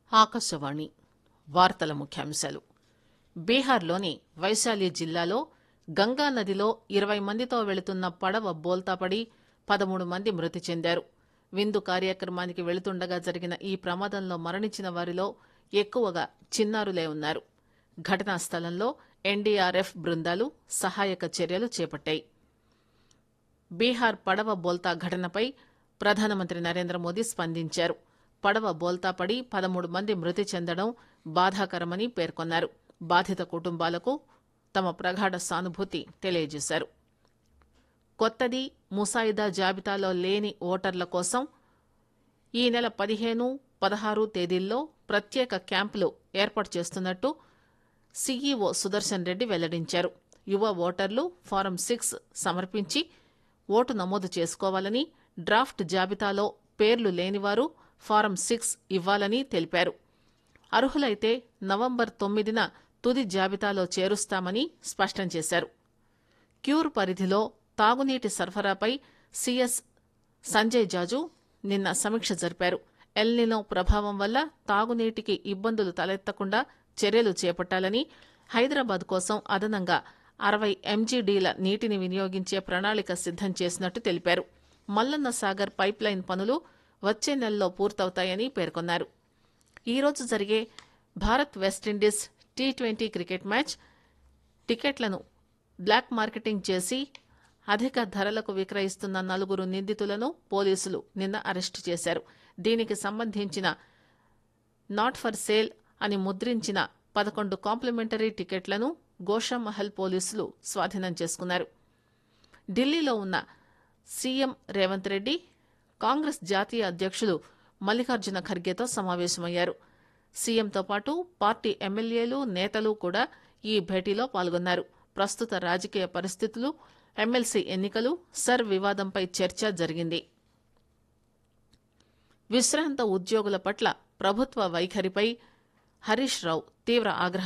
ఆకాశవాణి వార్తల ముఖ్యాంశాలు బీహార్లోని వైశాలి జిల్లాలో గంగా నదిలో ఇరవై మందితో వెళుతున్న పడవ బోల్తాపడి పదమూడు మంది మృతి చెందారు విందు కార్యక్రమానికి వెళుతుండగా జరిగిన ఈ ప్రమాదంలో మరణించిన వారిలో ఎక్కువగా చిన్నారులే ఉన్నారు ఘటనా స్థలంలో ఎన్డీఆర్ఎఫ్ బృందాలు సహాయక చర్యలు చేపట్టాయి బీహార్ పడవ బోల్తా ఘటనపై ప్రధానమంత్రి నరేంద్ర మోదీ స్పందించారు పడవ బోల్తా పడి పదమూడు మంది మృతి చెందడం బాధాకరమని పేర్కొన్నారు బాధిత కుటుంబాలకు తమ ప్రగాఢ సానుభూతి తెలియజేశారు కొత్తది ముసాయిదా జాబితాలో లేని ఓటర్ల కోసం ఈ నెల పదిహేను పదహారు తేదీల్లో ప్రత్యేక క్యాంపులు ఏర్పాటు చేస్తున్నట్టు సీఈఓ సుదర్శన్ రెడ్డి వెల్లడించారు యువ ఓటర్లు ఫారం సిక్స్ సమర్పించి ఓటు నమోదు చేసుకోవాలని డ్రాఫ్ట్ జాబితాలో పేర్లు లేనివారు ఫారం సిక్స్ ఇవ్వాలని తెలిపారు అర్హులైతే నవంబర్ తొమ్మిదిన తుది జాబితాలో చేరుస్తామని స్పష్టం చేశారు క్యూర్ పరిధిలో తాగునీటి సరఫరాపై సీఎస్ సంజయ్ జాజు నిన్న సమీక్ష జరిపారు ఎల్నినో ప్రభావం వల్ల తాగునీటికి ఇబ్బందులు తలెత్తకుండా చర్యలు చేపట్టాలని హైదరాబాద్ కోసం అదనంగా అరవై ఎంజీడీల నీటిని వినియోగించే ప్రణాళిక సిద్దం చేసినట్టు తెలిపారు మల్లన్న సాగర్ పైప్ లైన్ పనులు వచ్చే నెలలో పూర్తవుతాయని పేర్కొన్నారు ఈరోజు జరిగే Bharat West Indies T twenty cricket match టికెట్లను బ్లాక్ మార్కెటింగ్ చేసి అధిక ధరలకు విక్రయిస్తున్న నలుగురు నిందితులను పోలీసులు నిన్న అరెస్టు చేశారు దీనికి సంబంధించిన నాట్ ఫర్ సేల్ అని ముద్రించిన పదకొండు కాంప్లిమెంటరీ టికెట్లను గోషామహల్ పోలీసులు స్వాధీనం చేసుకున్నారు ఢిల్లీలో ఉన్న సీఎం రేవంత్ రెడ్డి కాంగ్రెస్ జాతీయ అధ్యక్షులు మల్లికార్జున ఖర్గేతో సమావేశమయ్యారు సీఎంతో పాటు పార్టీ ఎమ్మెల్యేలు నేతలు కూడా ఈ భేటీలో పాల్గొన్నారు ప్రస్తుత రాజకీయ పరిస్థితులు ఎమ్మెల్సీ ఎన్నికలు సర్ వివాదంపై చర్చ జరిగింది విశ్రాంత ఉద్యోగుల పట్ల ప్రభుత్వ వైఖరిపై హరీష్ రావు తీవ్ర ఆగ్రహం